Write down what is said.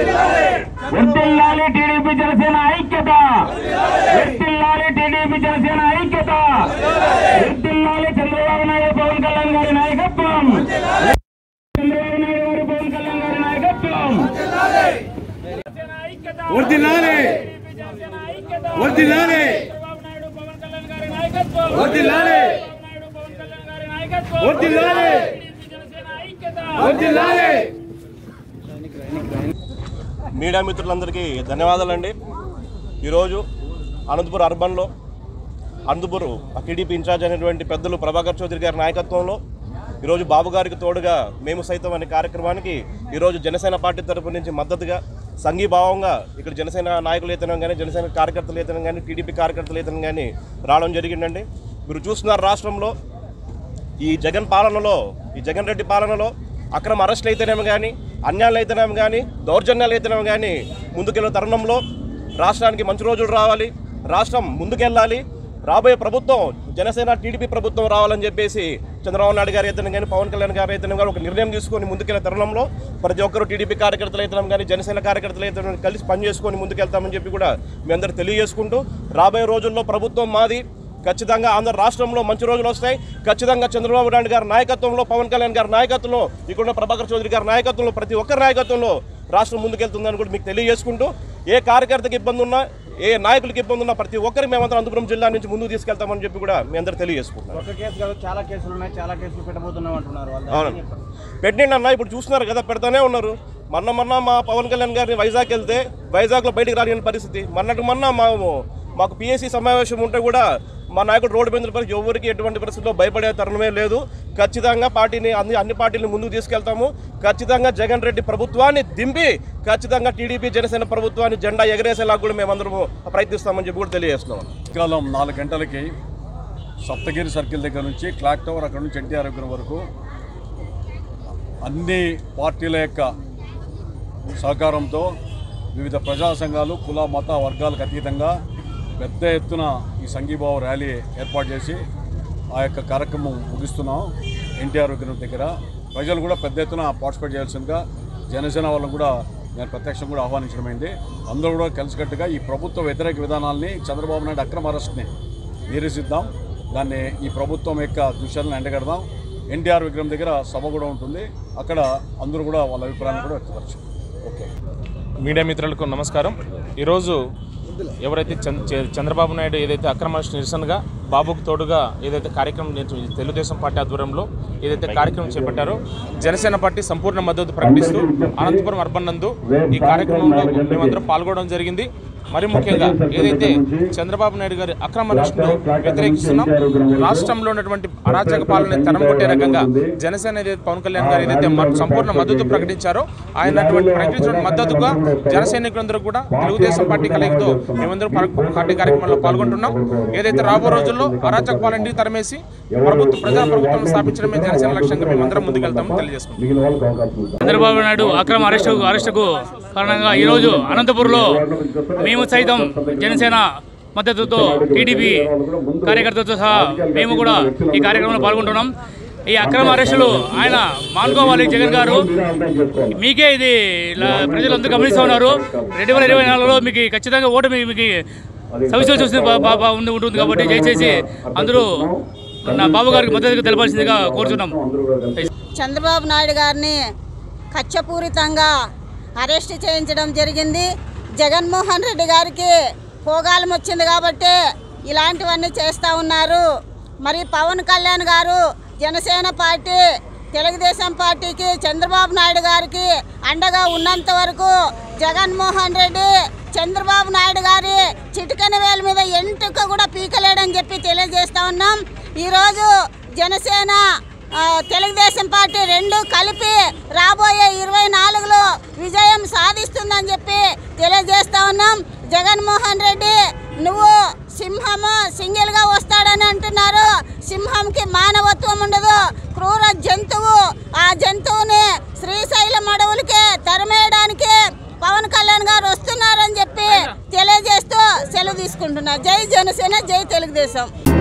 వర్తిల్లాలి టీడీపీ జనసేన ఐక్యత వర్తిల్లాలి టీడీపీ జనసేన ఐక్యత వర్తిల్లాలి చంద్రబాబు నాయుడు పవన్ కళ్యాణ్ గారి నాయకత్వం చంద్రబాబు నాయుడు గారి పవన్ కళ్యాణ్ గారి నాయకత్వం వర్దిల్లాలి వర్దిల్లాలి వర్దిల్లాలి వర్దిల్లాలి వర్దిల్లాలి మీడియా మిత్రులందరికీ ధన్యవాదాలండి ఈరోజు అనంతపురం అర్బన్లో అనంతపురం టీడీపీ ఇన్ఛార్జ్ అయినటువంటి పెద్దలు ప్రభాకర్ చౌదరి గారి నాయకత్వంలో ఈరోజు బాబు గారికి తోడుగా మేము సైతం అనే కార్యక్రమానికి ఈరోజు జనసేన పార్టీ తరపు నుంచి మద్దతుగా సంఘీభావంగా ఇక్కడ జనసేన నాయకులు అయితేనే కానీ జనసేన కార్యకర్తలు అయితేనే కానీ టీడీపీ కార్యకర్తలు అయితేనే కానీ రావడం జరిగిందండి మీరు చూస్తున్నారు రాష్ట్రంలో ఈ జగన్ పాలనలో ఈ జగన్ రెడ్డి పాలనలో అక్రమ అరెస్టులు అయితేనేమో కానీ అన్యాయాలు అయితేనేమో కానీ దౌర్జన్యాలు అయితేనేమో కానీ ముందుకెళ్ళే తరుణంలో రాష్ట్రానికి మంచి రోజులు రావాలి రాష్ట్రం ముందుకెళ్ళాలి రాబోయే ప్రభుత్వం జనసేన టీడీపీ ప్రభుత్వం రావాలని చెప్పేసి చంద్రబాబు నాయుడు గారు అయితేనే కానీ పవన్ కళ్యాణ్ గారు అయితేనే కానీ ఒక నిర్ణయం తీసుకొని ముందుకెళ్ళే తరుణంలో ప్రతి ఒక్కరు టీడీపీ కార్యకర్తలు అయితేనే కానీ జనసేన కార్యకర్తలు అయితే కలిసి పనిచేసుకొని ముందుకెళ్తామని చెప్పి కూడా మీ అందరూ తెలియజేసుకుంటూ రాబోయే రోజుల్లో ప్రభుత్వం మాది ఖచ్చితంగా ఆంధ్ర రాష్ట్రంలో మంచి రోజులు వస్తాయి ఖచ్చితంగా చంద్రబాబు నాయుడు గారి నాయకత్వంలో పవన్ కళ్యాణ్ గారి నాయకత్వంలో ఇక్కడ ప్రభాకర్ చౌదరి గారి నాయకత్వంలో ప్రతి ఒక్కరి నాయకత్వంలో రాష్ట్రం ముందుకెళ్తుందని కూడా మీకు తెలియజేసుకుంటూ ఏ కార్యకర్తకి ఇబ్బంది ఉన్నా ఏ నాయకులకి ఇబ్బంది ఉన్నా ప్రతి ఒక్కరి మేమంతా అనంతపురం జిల్లా నుంచి ముందుకు తీసుకెళ్తామని చెప్పి కూడా మీ అందరూ తెలియజేసుకుంటున్నాం ఒక కేసు కాదు చాలా కేసులు ఉన్నాయి చాలా కేసులు పెట్టబోతున్నాం అంటున్నారు వాళ్ళు అవును పెట్టండి అన్న ఇప్పుడు చూస్తున్నారు కదా పెడతానే ఉన్నారు మొన్న మొన్న మా పవన్ కళ్యాణ్ గారిని వైజాగ్ వెళ్తే వైజాగ్లో బయటికి రాని పరిస్థితి మొన్నటి మొన్న మా మాకు పిఎస్సి సమావేశం ఉంటే కూడా మా నాయకుడు రోడ్డు మీద పరిస్థితి ఎవరికి ఎటువంటి పరిస్థితుల్లో భయపడే తరుణమే లేదు ఖచ్చితంగా పార్టీని అన్ని అన్ని పార్టీలను ముందుకు తీసుకెళ్తాము ఖచ్చితంగా జగన్ రెడ్డి ప్రభుత్వాన్ని దింపి ఖచ్చితంగా టీడీపీ జనసేన ప్రభుత్వాన్ని జెండా ఎగరేసేలా కూడా మేమందరము ప్రయత్నిస్తామని చెప్పి కూడా తెలియజేస్తున్నాం సాయంకాలం నాలుగు గంటలకి సప్తగిరి సర్కిల్ దగ్గర నుంచి క్లాక్ టవర్ అక్కడ నుంచి ఎన్టీఆర్ నగర్ వరకు అన్ని పార్టీల యొక్క సహకారంతో వివిధ ప్రజా సంఘాలు కుల మత వర్గాలకు అతీతంగా పెద్ద ఎత్తున ఈ సంఘీభావ ర్యాలీ ఏర్పాటు చేసి ఆ యొక్క కార్యక్రమం ముగిస్తున్నాం ఎన్టీఆర్ విగ్రహం దగ్గర ప్రజలు కూడా పెద్ద ఎత్తున పార్టిసిపేట్ చేయాల్సిందిగా జనసేన వాళ్ళని కూడా నేను ప్రత్యక్షం కూడా ఆహ్వానించడమైంది అందరూ కూడా కలిసికట్టుగా ఈ ప్రభుత్వ వ్యతిరేక విధానాల్ని చంద్రబాబు నాయుడు అక్రమ అరెస్ట్ని నిరసిద్దాం దాన్ని ఈ ప్రభుత్వం యొక్క దృశ్యాలను ఎండగడదాం ఎన్టీఆర్ విగ్రహం దగ్గర సభ కూడా ఉంటుంది అక్కడ అందరూ కూడా వాళ్ళ అభిప్రాయాన్ని కూడా వ్యక్తపరచారు ఓకే మీడియా మిత్రులకు నమస్కారం ఈరోజు ఎవరైతే చంద్ర చ- చంద్రబాబు నాయుడు ఏదైతే అక్రమ అరెస్ట్ నిరసనగా బాబుకు తోడుగా ఏదైతే కార్యక్రమం నిర్వ- తెలుగుదేశం పార్టీ ఆధ్వర్యంలో ఏదైతే కార్యక్రమం చేపట్టారో జనసేన పార్టీ సంపూర్ణ మద్దతు ప్రకటిస్తూ అనంతపురం అర్బన్ నందు ఈ కార్యక్రమంలో మేమందరం పాల్గొనడం జరిగింది మరి ముఖ్యంగా ఏదైతే చంద్రబాబు నాయుడు గారి అక్రమ అరెస్టును వ్యతిరేకిస్తున్నాం రాష్ట్రంలో ఉన్నటువంటి అరాచక పాలన తరం కొట్టే రకంగా జనసేన ఏదైతే పవన్ కళ్యాణ్ గారు ఏదైతే మ- సంపూర్ణ మద్దతు ప్రకటించారో ఆయన అటువంటి ప్రకటించిన మద్దతుగా జన సైనికులందరూ కూడా తెలుగుదేశం పార్టీ కలయికతో మేమందరం పర- పార్టీ కార్యక్రమంలో పాల్గొంటున్నాం ఏదైతే రాబో రోజుల్లో అరాచక పాలనని తరమేసి ప్రభుత్వ ప్రజా ప్రభుత్వం స్థాపించడమే జనసేన లక్ష్యంగా మేమందరం ముందుకెళ్తామని తెలియజేసుకుంటాం చంద్రబాబు నాయుడు అక్రమ అరెస్టు అరెస్టుకు కారణంగా ఈరోజు అనంతపురంలో మేము సైతం జనసేన మద్దతుతో టీడీపీ కార్యకర్తలతో సహా మేము కూడా ఈ కార్యక్రమంలో పాల్గొంటున్నాం ఈ అక్రమ అరెస్టులు ఆయన మానుకోవాలి జగన్ గారు మీకే ఇది ఇలా ప్రజలందరూ గమనిస్తూ ఉన్నారు రెండు వేల ఇరవై నాలుగులో మీకు ఖచ్చితంగా ఓటమి మీకు సవిస్సు చూసి ఉండి ఉంటుంది కాబట్టి దయచేసి అందరూ నా బాబు గారికి మద్దతు తెలపాల్సిందిగా కోరుతున్నాం చంద్రబాబు నాయుడు గారిని కక్షపూరితంగా అరెస్ట్ చేయించడం జరిగింది జగన్మోహన్ రెడ్డి గారికి పోగాలం వచ్చింది కాబట్టి ఇలాంటివన్నీ చేస్తూ ఉన్నారు మరి పవన్ కళ్యాణ్ గారు జనసేన పార్టీ తెలుగుదేశం పార్టీకి చంద్రబాబు నాయుడు గారికి అండగా ఉన్నంత వరకు జగన్మోహన్ రెడ్డి చంద్రబాబు నాయుడు గారి చిటికెన వేల మీద ఎంటుక కూడా పీకలేడని చెప్పి తెలియజేస్తా ఉన్నాం ఈరోజు జనసేన ఆ, తెలుగుదేశం పార్టీ రెండు కలిపి రాబోయే ఇరవై నాలుగులో విజయం సాధిస్తుందని చెప్పి తెలియజేస్తా ఉన్నాం జగన్మోహన్ రెడ్డి నువ్వు సింహము సింగిల్గా వస్తాడని అంటున్నారు సింహంకి మానవత్వం ఉండదు క్రూర జంతువు ఆ జంతువుని శ్రీశైలం అడవులకే తరిమేయడానికి పవన్ కళ్యాణ్ గారు వస్తున్నారని చెప్పి తెలియజేస్తూ సెలవు తీసుకుంటున్నారు జై జనసేన జై తెలుగుదేశం